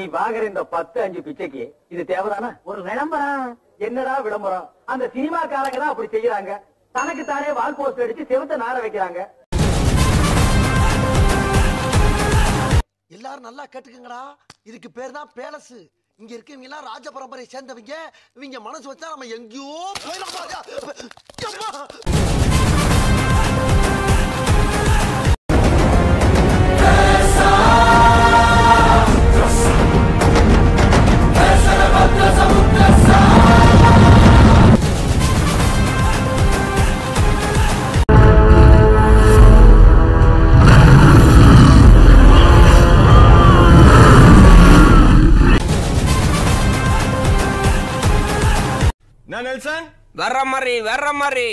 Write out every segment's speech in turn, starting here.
வாங்குற இந்த பத்து அஞ்சு பிச்சைக்கு இது தேவைதானா ஒரு விளம்பரம் என்னடா விளம்பரம் அந்த சினிமாக்காரங்க தான் அப்படி செய்யறாங்க தனக்கு தானே வால் போஸ்ட் அடிச்சு செவத்த நார வைக்கிறாங்க எல்லாரும் நல்லா கேட்டுக்கங்கடா இதுக்கு பேர் தான் பேலஸ் இங்க இருக்கவங்க எல்லாம் ராஜ பரம்பரையை சேர்ந்தவங்க இவங்க மனசு வச்சா நம்ம எங்கேயோ போயிடலாம் பாரு. அம்மா! நான் நெல்சன் வர்ற மாதிரி வர்ற மாதிரி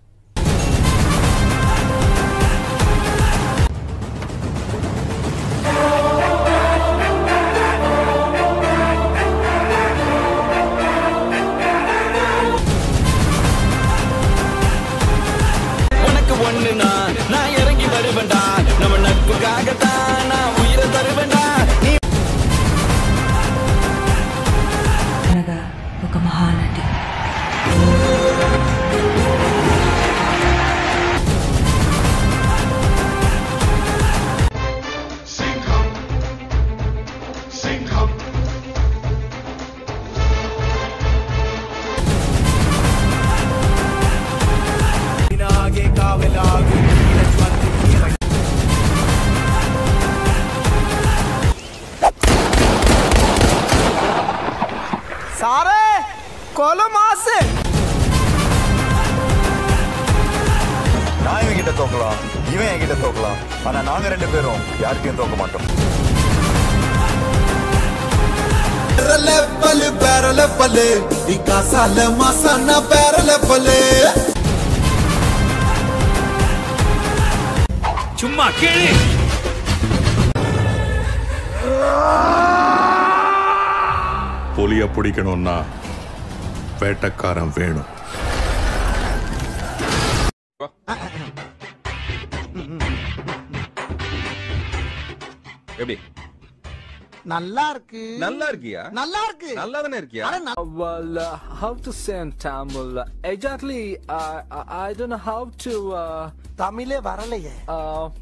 உனக்கு ஒண்ணுனா நான் இறங்கி வருவேன்டா நம்ம நட்புக்காகத்தான் நான் உயிரை தருவேன்டா நீ అనగా ఒక మహానటి ಆಗೆ ಕಾವಲಾಗು சாரே கொல மாசு நான் இவன் கிட்ட தோக்கலாம் இவன் என்கிட்ட தோக்கலாம் ஆனா நாங்க ரெண்டு பேரும் யாருக்கையும் தோக்க மாட்டோம் லெவல் வேற லெவல் இக்காசால மசானா வேற லெவல் சும்மா கேளு புலிய பிடிக்கணும்னா வேட்டக்காரன் வேணும் எப்படி நல்லா இருக்கு நல்லா இருக்கியா நல்லா இருக்கு நல்லா தானே இருக்கியா ஆனா நான் Well, uh, how to say in Tamil? Exactly, I I, I don't know how to. Uh, தமிழே வரலையே uh,